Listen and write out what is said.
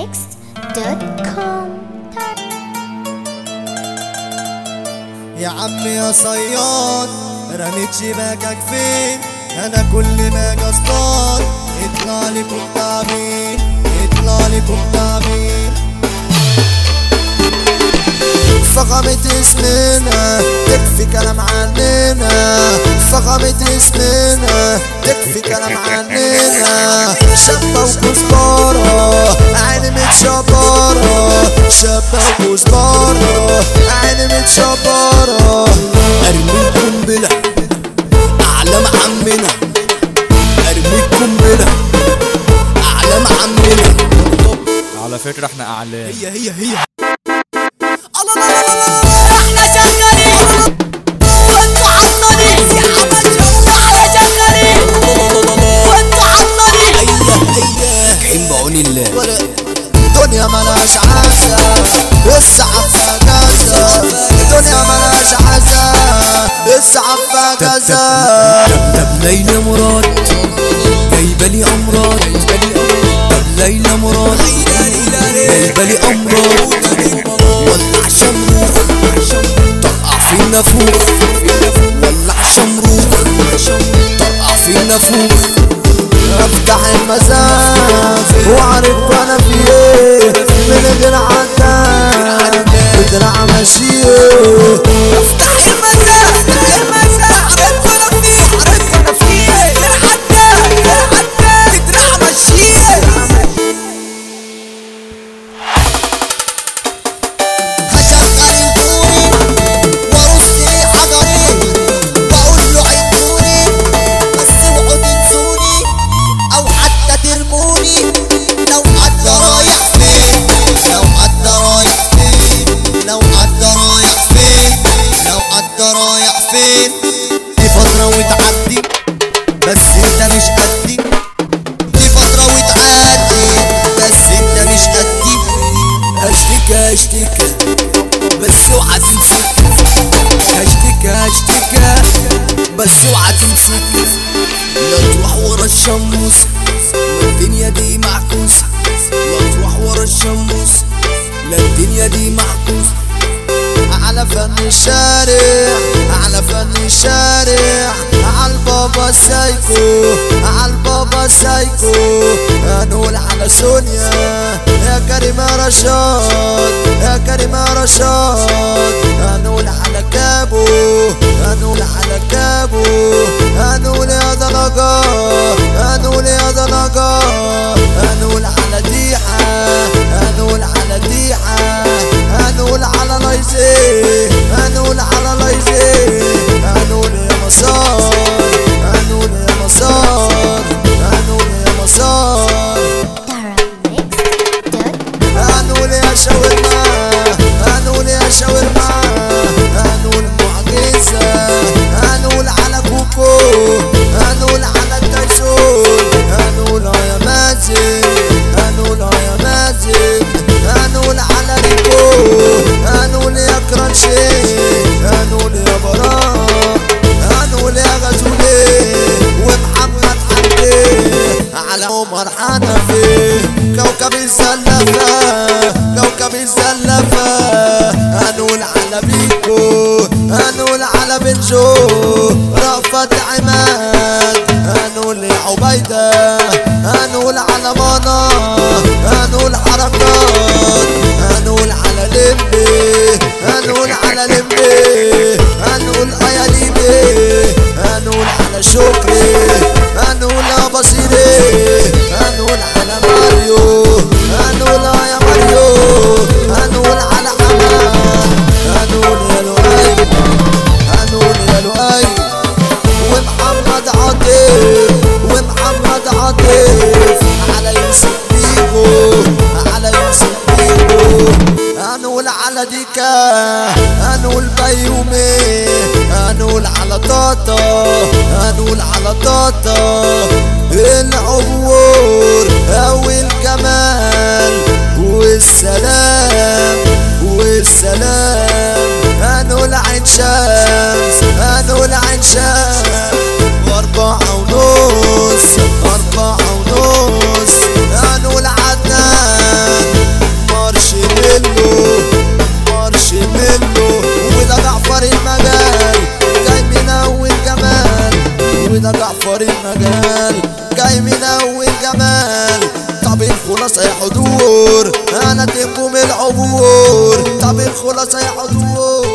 DarrenMix.com يا عم يا صياد رميت شباكك فين انا كل ما اجي اصطاد اطلع لي كنت عميل اطلع لي كنت عميل فخمت اسمنا تكفي كلام عننا فخمت اسمنا تكفي كلام عننا شابة وكزبرة عيني متشبرة شابة وكزبرة عيني متشبرة ارمي القنبلة اعلام عمنا ارمي القنبلة اعلام عمنا على فكرة احنا اعلام هي هي هي راجعين بعون الله دنيا ملاش عزة السعف جزة دنيا ملاش عزة السعف جزة طب ليلى مراد جايبه لي امراض طب ليلى مراد جايبه لي امراض ولع شمروخ طرقع في النافوخ ولع شمروخ طرقع في النافوخ افتح المساف واعرف انا في ايه من غير عداد بدرع ماشيه افتح المساف المساف انا في عارف انا في ايه عداد عداد بدرع ماشيه هشغل الكوري وارص لي حجرين واقول له عدوني بس اوعوا تنسوني او حتى ترموني لو حد رايح فين لو حد رايح فين لو حد رايح فين لو حد رايح فين دي فترة وتعدي بس انت مش قدي دي فترة وتعدي بس انت مش قدي اشتكى اشتكى بس اوعى تمسك اشتكى اشتكى بس اوعى تمسك لا تروح ورا الشموس والدنيا دي معكوسة لا تروح ورا الشموس لا الدنيا دي معكوسة على فن الشارع على فن الشارع على البابا سايكو على البابا سايكو هنقول على سونيا يا كريمة رشاد يا كريمة رشاد هنقول على كابو هنقول على كابو هنقول يا ضلقة هنقول يا ضلقة هنقول على ديحة هنقول على ديحة هنقول على لايزي هنقول على لايزي هنقول يا مسار هنقول يا مسار هنقول يا مسار DarrenMix.com هنقول يا شاورما هنقول يا شاورما هنقول معجزة هنقول على كوكو هنقول على التايسون هنقول اه يا مازن هنقول اه يا مازن هنقول على ريكو هنقول يا كرانشي هنقول يا براء هنقول يا غزولي ومحمد حمدي على عمر حنفي كوكب الزلفة كوكب الزلفة هنقول على بيكو هنقول على بنجو رأفت عماد هنقول يا عبيدة هنقول على مانا هنقول حركات هنقول على لمبي هنقول على لمبي هنقول يا ليبي هنقول على شكري هنقول يا بصيري هنقول على ماريو هنقول يا ماريو هنقول على حماد هنقول يا لؤي هنقول يا لؤي ومحمد عاطف ومحمد عاطف على يوسف بيجو على يوسف بيجو هنقول على ديكا هنقول بيومي هنقول على طاطا هنقول على طاطا العبور او الجمال والسلام والسلام هنقول عين شمس هنقول عين شمس واربعة ونص أربعة ونص هنقول عدنان رجال جاي من اول جمال طب الخلاصة يا حضور انا تنجم العبور طب الخلاصة يا حضور